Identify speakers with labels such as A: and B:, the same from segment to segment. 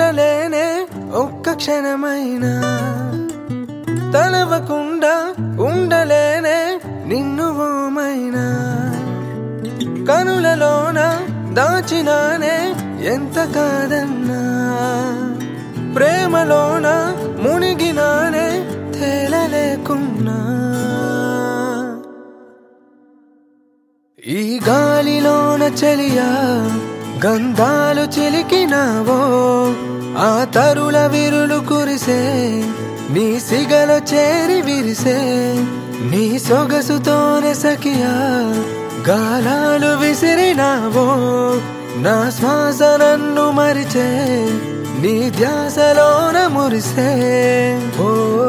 A: ఉండలేనే ఒక్క క్షణమైనా తలవకుండా ఉండలేనే నిన్ను ఓమైనా కనులలోన దాచినానే ఎంత కాదన్నా ప్రేమలోన మునిగినానే తేలలేకున్నా ఈ గాలిలోన చెలియా గంధాలు చిలికినావో ఆ తరుల విరులు కురిసే నీ సిగలో చేరి విరిసే నీ సొగసుతోనే సఖియా గాలాలు విసిరినావో నా శ్వాస నన్ను మరిచే నీ ధ్యాసలోన మురిసే ఓ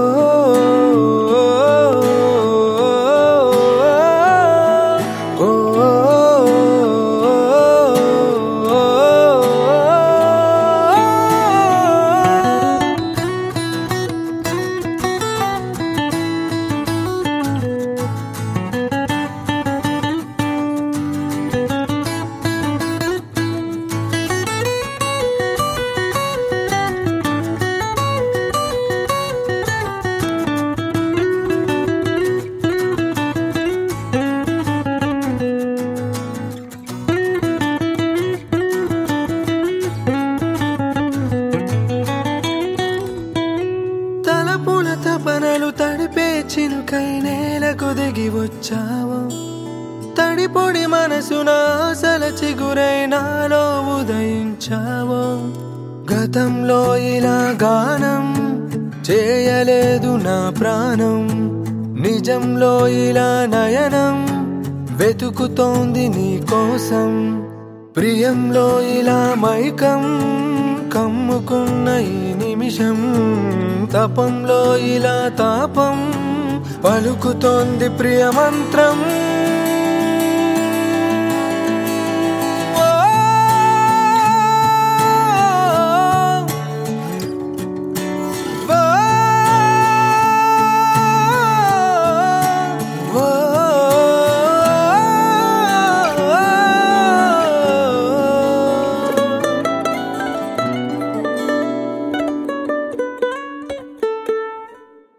A: ఓ తలపుల తపనలు తడిపే చినుకై నేలకు దిగి వచ్చావు తడిపొడి మనసున ఆశల చిగురై నాలో ఉదయించావు గతంలో ఇలా గానం చేయలేదు నా ప్రాణం నిజంలో ఇలా నయనం వెతుకుతోంది నీ కోసం ప్రియంలో ఇలా మైకం కమ్ముకున్న ఈ నిమిషం తపంలో ఇలా తాపం పలుకుతోంది ప్రియమంత్రం